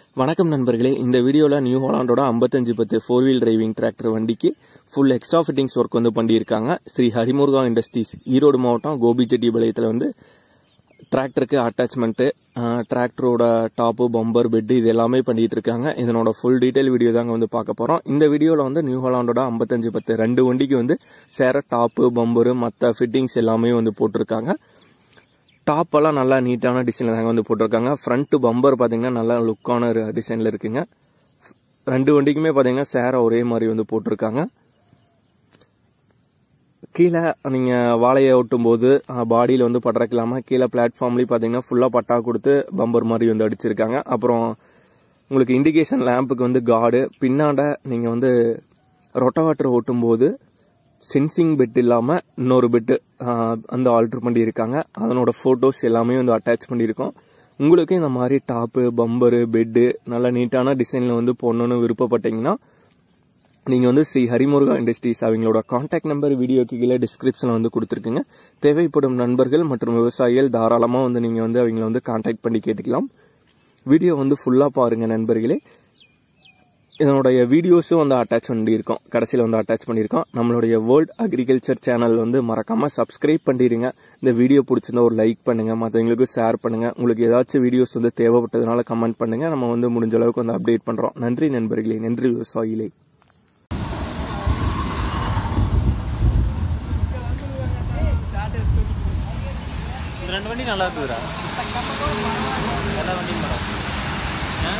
வணக்கம் நண்பர்களே இந்த வீடியோவில் நியூ ஹாலாண்டோட 55 பத்து ஃபோர் வீல் டிரைவிங் டிராக்டர் வண்டிக்கு ஃபுல் எக்ஸ்ட்ரா ஃபிட்டிங்ஸ் ஒர்க் வந்து பண்ணியிருக்காங்க ஸ்ரீ ஹரிமுருகா இண்டஸ்ட்ரீஸ் ஈரோடு மாவட்டம் கோபிச்செட்டிபாளையத்தில் வந்து டிராக்டருக்கு அட்டாச்மெண்ட்டு டிராக்டரோட டாப்பு பம்பர் பெட்டு இது எல்லாமே பண்ணிட்டு இருக்காங்க இதனோட ஃபுல் டீட்டெயில் வீடியோ தாங்க வந்து பார்க்க போகிறோம் இந்த வீடியோவில் வந்து நியூ ஹாலாண்டோட 55 பத்து ரெண்டு வண்டிக்கு வந்து சேர டாப்பு பம்பரு மற்ற ஃபிட்டிங்ஸ் எல்லாமே வந்து போட்டிருக்காங்க டாப் எல்லாம் நல்லா நீட்டான டிசைனில் தாங்க வந்து போட்டிருக்காங்க ஃப்ரண்ட் பம்பர் பார்த்தீங்கன்னா நல்லா லுக்கான டிசைனில் இருக்குங்க ரெண்டு வண்டிக்குமே பார்த்தீங்கன்னா சேரை ஒரே மாதிரி வந்து போட்டிருக்காங்க கீழே நீங்கள் வாழையை ஓட்டும் போது பாடியில் வந்து பட்டறக்கு இல்லாமல் கீழே பிளாட்ஃபார்ம்லேயும் பார்த்தீங்கன்னா ஃபுல்லாக பட்டா கொடுத்து பம்பர் மாதிரி வந்து அடிச்சிருக்காங்க அப்புறம் உங்களுக்கு இண்டிகேஷன் லேம்புக்கு வந்து கார்டு பின்னாட நீங்கள் வந்து ரொட்டவாட்டர் ஓட்டும்போது சென்சிங் பெட் இல்லாமல் இன்னொரு பெட்டு வந்து ஆல்ட்ரு பண்ணியிருக்காங்க அதனோட ஃபோட்டோஸ் எல்லாமே வந்து அட்டாச் பண்ணியிருக்கோம் உங்களுக்கு இந்த மாதிரி டாப்பு பம்பரு பெட்டு நல்ல நீட்டான டிசைனில் வந்து போடணுன்னு விருப்பப்பட்டீங்கன்னா நீங்கள் வந்து ஸ்ரீ ஹரிமுருகா இண்டஸ்ட்ரீஸ் அவங்களோட காண்டாக்ட் நம்பர் வீடியோக்கு கீழே டிஸ்கிரிப்ஷனில் வந்து கொடுத்துருக்குங்க தேவைப்படும் நண்பர்கள் மற்றும் விவசாயிகள் தாராளமாக வந்து நீங்கள் வந்து அவங்கள வந்து காண்டாக்ட் பண்ணி கேட்டுக்கலாம் வீடியோ வந்து ஃபுல்லாக பாருங்கள் நண்பர்களே இதனுடைய வீடியோஸும் வந்து அட்டாச் பண்ணியிருக்கோம் கடைசியில் வந்து அட்டாச் பண்ணியிருக்கோம் நம்மளுடைய வேர்ல்ட் அக்ரிகல்ச்சர் சேனல் வந்து மறக்காமல் சப்ஸ்கிரைப் பண்ணிடுங்க இந்த வீடியோ பிடிச்சிருந்தா ஒரு லைக் பண்ணுங்கள் மற்றவங்களுக்கு ஷேர் பண்ணுங்கள் உங்களுக்கு ஏதாச்சும் வீடியோஸ் வந்து தேவைப்பட்டதுனால கமெண்ட் பண்ணுங்கள் நம்ம வந்து முடிஞ்ச அளவுக்கு வந்து அப்டேட் பண்ணுறோம் நன்றி நண்பர்களே நன்றி விவசாயிகளே இந்த ரெண்டு வண்டி நல்லா இருக்குதுடா எல்லா வண்டியும் மேடம் ஆ